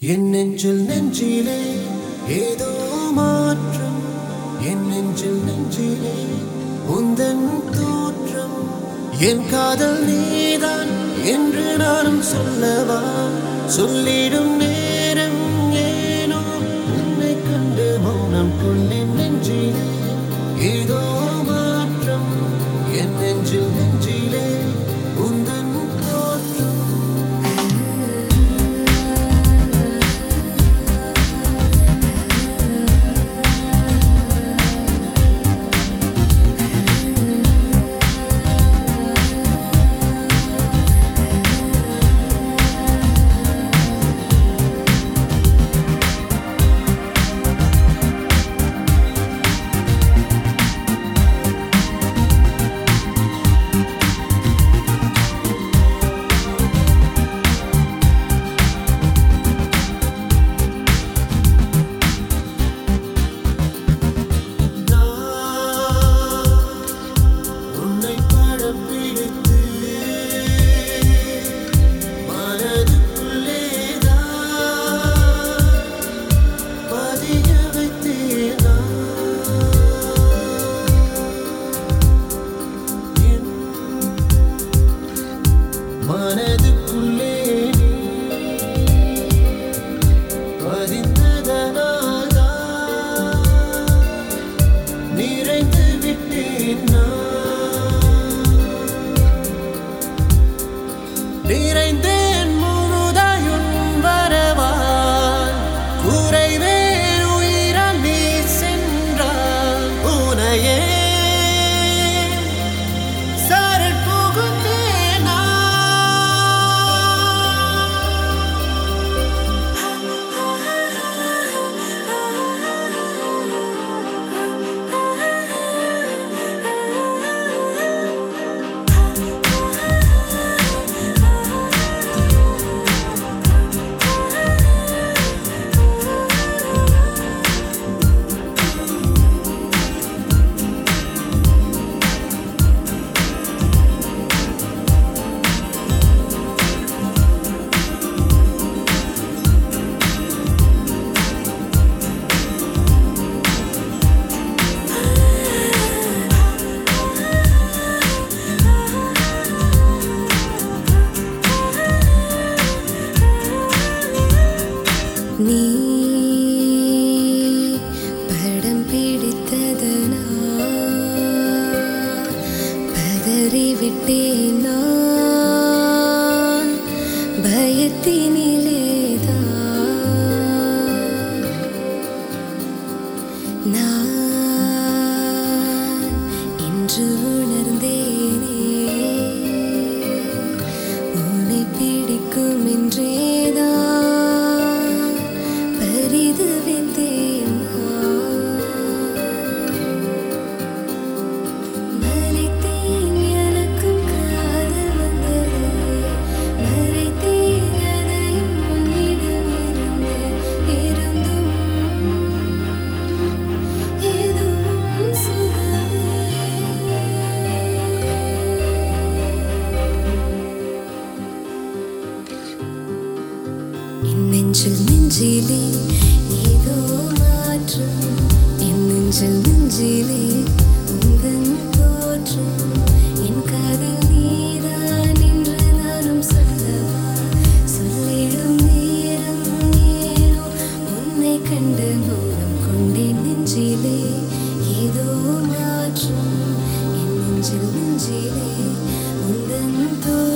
என் நெஞ்சில் நெஞ்சிலே ஏதோ மாற்றம் என் நெஞ்சில் நெஞ்சிலே உந்தன் தோற்றம் என் காதல் நீதான் என்று நானும் சொல்லவா சொல்லிடும் நேரம் ஏனோ உன்னை கண்டு மௌனம் கொண்டேன் நெஞ்சிலே ஏதோ மாற்றம் என் நெஞ்சில் நெஞ்சிலே உந்தன் தோற்றம் உன்னை படம் பிடித்து மனதுக்குள்ளேதான் பதிய வைத்தேன் நான். என் மனதுக்குள்ளே நீ பதிந்ததனால்தான் நிறைந்து விட்டேன் நான். நிறைந்தேன் முழுதாயுன் வரவால் குறைவே உயிரால் நீ சென்றால் உனையே சரண் புகுந்தேன் நான். நீ படம் பிடித்ததனா பதறிவிட்டேன் நான் பயத்தினிலேதான் நான் இன்று உணர்ந்தேனே உன்னை பிடிக்கும் என்றேதான் பரிது வைத்தேன் மறைத்தேன் எனக்கும் காதல் வந்தது மறைத்தேன் அதையும் உன்னிடமிருந்து இருந்தும் எதுவும் சுகமே என் நெஞ்சில் நெஞ்சிலே ஏதோ மாற்றம் என் நெஞ்சில் நெஞ்சிலே உந்தன் தோற்றம் என் காதல் நீதான் என்று நானும் சொல்லவா சொல்லிடும் நேரம் ஏனோ உன்னை கண்டு மௌனம் கொண்டேன் நெஞ்சிலே ஏதோ மாற்றம் என் நெஞ்சில் நெஞ்சிலே உந்தன் தோற்றம்